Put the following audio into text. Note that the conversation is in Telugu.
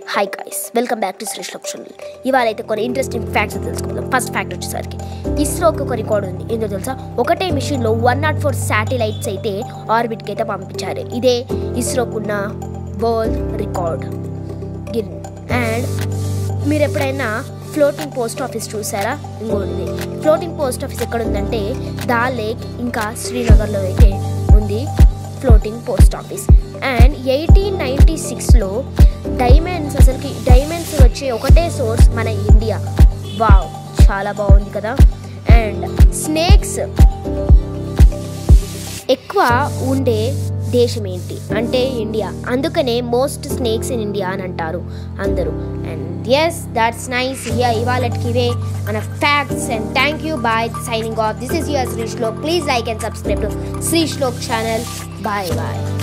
hi guys welcome back to Shreesh channel ఇవాళ అయితే కొన్ని ఇంట్రెస్టింగ్ ఫ్యాక్ట్స్ తెలుసుకుందాం ఫస్ట్ ఫ్యాక్ట్ వచ్చేసరికి ఇస్రోకి ఒక రికార్డ్ ఉంది ఏంటో తెలుసా ఒకటే మిషన్లో వన్ నాట్ ఫోర్ శాటిలైట్స్ అయితే ఆర్బిట్కి అయితే పంపించారు ఇదే ఇస్రోకున్న వరల్డ్ రికార్డ్ అండ్ మీరు ఎప్పుడైనా ఫ్లోటింగ్ పోస్ట్ ఆఫీస్ చూసారా ఇంకోటిది ఫ్లోటింగ్ పోస్ట్ ఆఫీస్ ఎక్కడ ఉందంటే దా లేక్ ఇంకా శ్రీనగర్లో అయితే ఉంది floating post office and eighteen ninety సిక్స్లో డైమండ్స్ అసలుకి డైమండ్స్ వచ్చే ఒకటే సోర్స్ మన ఇండియా వావ్ చాలా బాగుంది కదా అండ్ స్నేక్స్ ఎక్కువ ఉండే దేశం ఏంటి అంటే ఇండియా అందుకనే మోస్ట్ స్నేక్స్ ఇన్ ఇండియా అని అంటారు అందరూ and yes that's nice year ఇవాళకి ఇవే మన facts and thank you bye signing off this is your Shri Shlok please like and subscribe to Shri Shlok channel bye bye